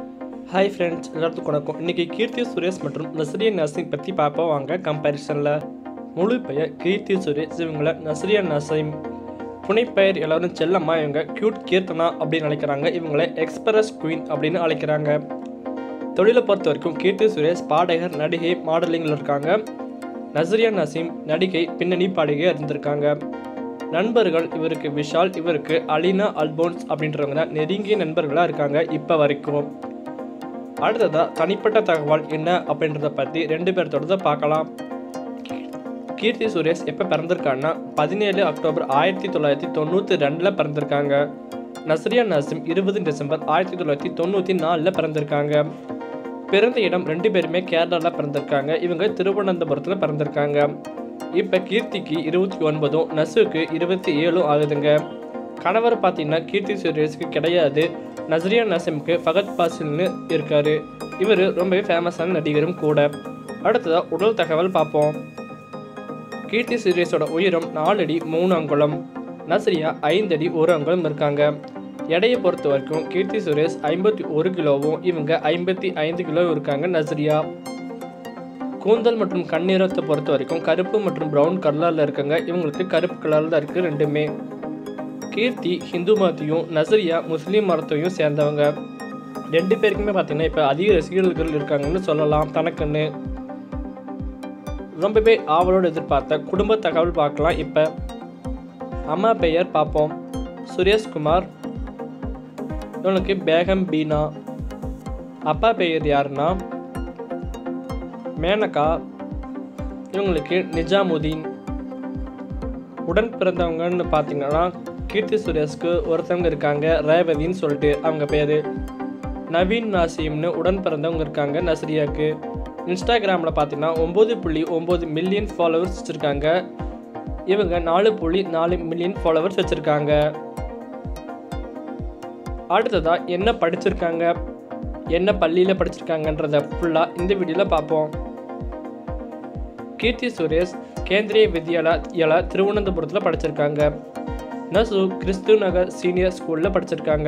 hi friends எல்லாத்துக்கும் வணக்கம் இன்றைக்கி கீர்த்தி சுரேஷ் மற்றும் நஸ்ரியா நசீம் பற்றி பார்ப்போம் வாங்க கம்பேரிசனில் முழு பெயர் கீர்த்தி சுரேஷ் இவங்கள நஸ்ரியா நசீம் புனைப்பெயர் எல்லாரும் செல்லம்மா இவங்க கியூட் கீர்த்தனா அப்படின்னு அழைக்கிறாங்க இவங்களை எக்ஸ்பிரஸ் குயின் அப்படின்னு அழைக்கிறாங்க தொழிலை பொறுத்த வரைக்கும் கீர்த்தி சுரேஷ் பாடகர் நடிகை மாடலிங்கில் இருக்காங்க நஸ்ரியா நசீம் நடிகை பின்னணி பாடகையாக இருந்திருக்காங்க நண்பர்கள் இவருக்கு விஷால் இவருக்கு அலினா அல்போன்ஸ் அப்படின்றவங்க தான் நெருங்கிய நண்பர்களாக இருக்காங்க இப்போ வரைக்கும் அடுத்ததாக தனிப்பட்ட தகவல் என்ன அப்படின்றத பற்றி ரெண்டு பேர்த்தோட பார்க்கலாம் கீர்த்தி சுரேஷ் எப்போ பிறந்திருக்காங்கன்னா பதினேழு அக்டோபர் ஆயிரத்தி தொள்ளாயிரத்தி தொண்ணூற்றி ரெண்டில் பிறந்திருக்காங்க நஸ்ரியா நசீம் இருபது டிசம்பர் ஆயிரத்தி தொள்ளாயிரத்தி தொண்ணூற்றி நாலில் பிறந்திருக்காங்க பிறந்த இடம் ரெண்டு பேருமே கேரளாவில் பிறந்திருக்காங்க இவங்க திருவனந்தபுரத்தில் பிறந்திருக்காங்க இப்போ கீர்த்திக்கு இருபத்தி ஒன்பதும் நசுக்கு இருபத்தி ஏழும் ஆகுதுங்க கணவர் பார்த்தீங்கன்னா கீர்த்தி சுரேஷ்க்கு கிடையாது நஸ்ரியா நசீமுக்கு ஃபகத் பாசில்னு இருக்காரு இவர் ரொம்பவே ஃபேமஸான நடிகரும் கூட அடுத்ததாக உடல் தகவல் பார்ப்போம் கீர்த்தி சுரேஷோட உயரம் நாலடி மூணு அங்குலம் நஸ்ரியா ஐந்தடி ஒரு அங்குலம் இருக்காங்க எடையை பொறுத்த வரைக்கும் கீர்த்தி சுரேஷ் ஐம்பத்தி ஒரு கிலோவும் இவங்க ஐம்பத்தி ஐந்து கிலோ இருக்காங்க நஸ்ரியா கூந்தல் மற்றும் கண்ணீரத்தை பொறுத்த வரைக்கும் கருப்பு மற்றும் ப்ரௌன் கலரில் இருக்காங்க இவங்களுக்கு கருப்பு கலரில் தான் இருக்குது ரெண்டுமே கீர்த்தி ஹிந்து மதத்தையும் நசரியா முஸ்லீம் மதத்தையும் சேர்ந்தவங்க ரெண்டு பேருக்குமே பார்த்தீங்கன்னா இப்போ அதிக ரசிகர்கள் இருக்காங்கன்னு சொல்லலாம் தனக்குன்னு ரொம்பவே ஆவலோடு எதிர்பார்த்த குடும்ப தகவல் பார்க்கலாம் இப்போ அம்மா பெயர் பார்ப்போம் சுரேஷ்குமார் இவனுக்கு பேகம் பீனா அப்பா பெயர் யாருன்னா மேனகா இவங்களுக்கு நிஜாமுதீன் உடன் பிறந்தவங்கன்னு பார்த்தீங்கன்னா கீர்த்தி சுரேஷ்க்கு ஒருத்தவங்க இருக்காங்க ரேவதின்னு சொல்லிட்டு அவங்க பேர் நவீன் நாசீம்னு உடன் பிறந்தவங்க இருக்காங்க நஸ்ரியாவுக்கு இன்ஸ்டாகிராமில் பார்த்தீங்கன்னா ஒம்பது புள்ளி ஒம்பது மில்லியன் ஃபாலோவர்ஸ் வச்சுருக்காங்க இவங்க நாலு புள்ளி நாலு மில்லியன் ஃபாலோவர்ஸ் வச்சுருக்காங்க அடுத்ததாக என்ன படிச்சிருக்காங்க என்ன பள்ளியில் படிச்சிருக்காங்கன்றத ஃபுல்லாக இந்த வீடியோவில் பார்ப்போம் கீர்த்தி சுரேஷ் கேந்திரிய வித்யாலயா திருவனந்தபுரத்தில் படிச்சிருக்காங்க நசு கிறிஸ்து நகர் சீனியர் ஸ்கூலில் படிச்சிருக்காங்க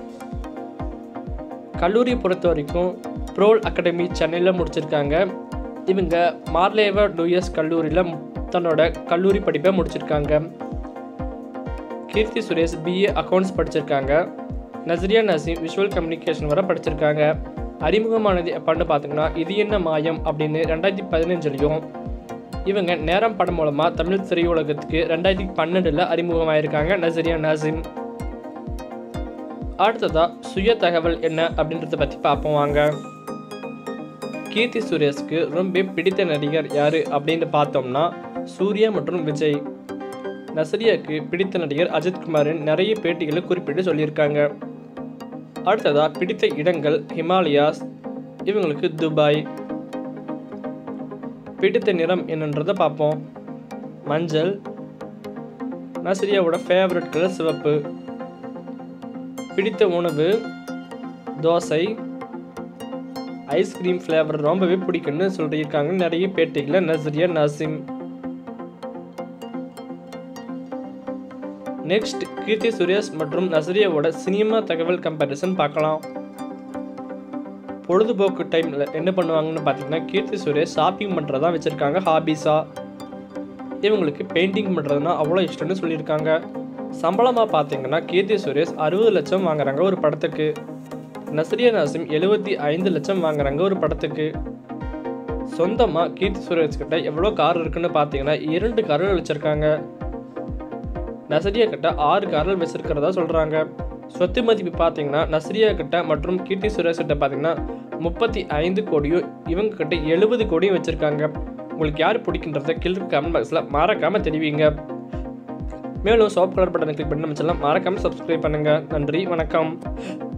கல்லூரி பொறுத்த வரைக்கும் ப்ரோல் அகாடமி சென்னையில் முடிச்சிருக்காங்க இவங்க மார்லேவா டூயஸ் கல்லூரியில் தன்னோட கல்லூரி படிப்பை முடிச்சிருக்காங்க கீர்த்தி சுரேஷ் பிஏ அக்கௌண்ட்ஸ் படிச்சிருக்காங்க நஸ்ரியா நசீம் விஷுவல் கம்யூனிகேஷன் வர படிச்சிருக்காங்க அறிமுகமானது எப்பன்னு பார்த்தீங்கன்னா இது என்ன மாயம் அப்படின்னு ரெண்டாயிரத்தி பதினஞ்சுலையும் இவங்க நேரம் படம் மூலமாக தமிழ் திரையுலகத்துக்கு ரெண்டாயிரத்தி பன்னெண்டில் அறிமுகமாயிருக்காங்க நசரியா நாசிம் அடுத்ததா சுய தகவல் என்ன அப்படின்றத பற்றி பார்ப்போம் வாங்க கீர்த்தி சுரேஷ்க்கு ரொம்ப பிடித்த நடிகர் யார் அப்படின்னு பார்த்தோம்னா சூர்யா மற்றும் விஜய் நசரியாவுக்கு பிடித்த நடிகர் அஜித்குமாரின் நிறைய பேட்டிகளை குறிப்பிட்டு சொல்லியிருக்காங்க அடுத்ததா பிடித்த இடங்கள் ஹிமாலயாஸ் இவங்களுக்கு துபாய் பிடித்த நிறம் என்னன்றதை பார்ப்போம் மஞ்சள் நஸ்ரியாவோட ஃபேவரட் கலர் சிவப்பு பிடித்த உணவு தோசை ஐஸ்கிரீம் ஃப்ளேவர் ரொம்பவே பிடிக்கும்னு சொல்லியிருக்காங்க நிறைய பேட்டிகளில் நஸ்ரியா நாசிம் நெக்ஸ்ட் கீர்த்தி சுரேஷ் மற்றும் நஸ்ரியாவோட சினிமா தகவல் கம்பேரிசன் பார்க்கலாம் பொழுதுபோக்கு டைமில் என்ன பண்ணுவாங்கன்னு பார்த்தீங்கன்னா கீர்த்தி சுரேஷ் ஷாப்பிங் பண்ணுறதா வச்சுருக்காங்க ஹாபீஸாக இவங்களுக்கு பெயிண்டிங் பண்ணுறதுனா அவ்வளோ இஷ்டம்னு சொல்லியிருக்காங்க சம்பளமாக பார்த்தீங்கன்னா கீர்த்தி சுரேஷ் அறுபது லட்சம் வாங்குறாங்க ஒரு படத்துக்கு நஸ்ரியா நாசிம் எழுபத்தி ஐந்து லட்சம் வாங்குறாங்க ஒரு படத்துக்கு சொந்தமாக கீர்த்தி சுரேஷ் கிட்ட எவ்வளோ கார் இருக்குன்னு பார்த்தீங்கன்னா இரண்டு கார்கள் வச்சுருக்காங்க நசரியா கிட்ட ஆறு கார்கள் வச்சிருக்கிறதா சொல்கிறாங்க சொத்து மதிப்பு பார்த்தீங்கன்னா நஸ்ரியா கிட்ட மற்றும் கீர்த்தி சுரேஷ் கிட்ட பார்த்தீங்கன்னா முப்பத்தி ஐந்து கோடியும் இவங்க கிட்ட எழுபது கோடியும் வச்சுருக்காங்க உங்களுக்கு யார் பிடிக்கின்றத கீழே கமெண்ட் பாக்ஸில் மறக்காமல் தெரிவிங்க மேலும் சோப் கலர் பட்டனை கிளிக் பண்ணி நம்ம சேனலை மறக்காமல் சப்ஸ்கிரைப் பண்ணுங்கள் நன்றி வணக்கம்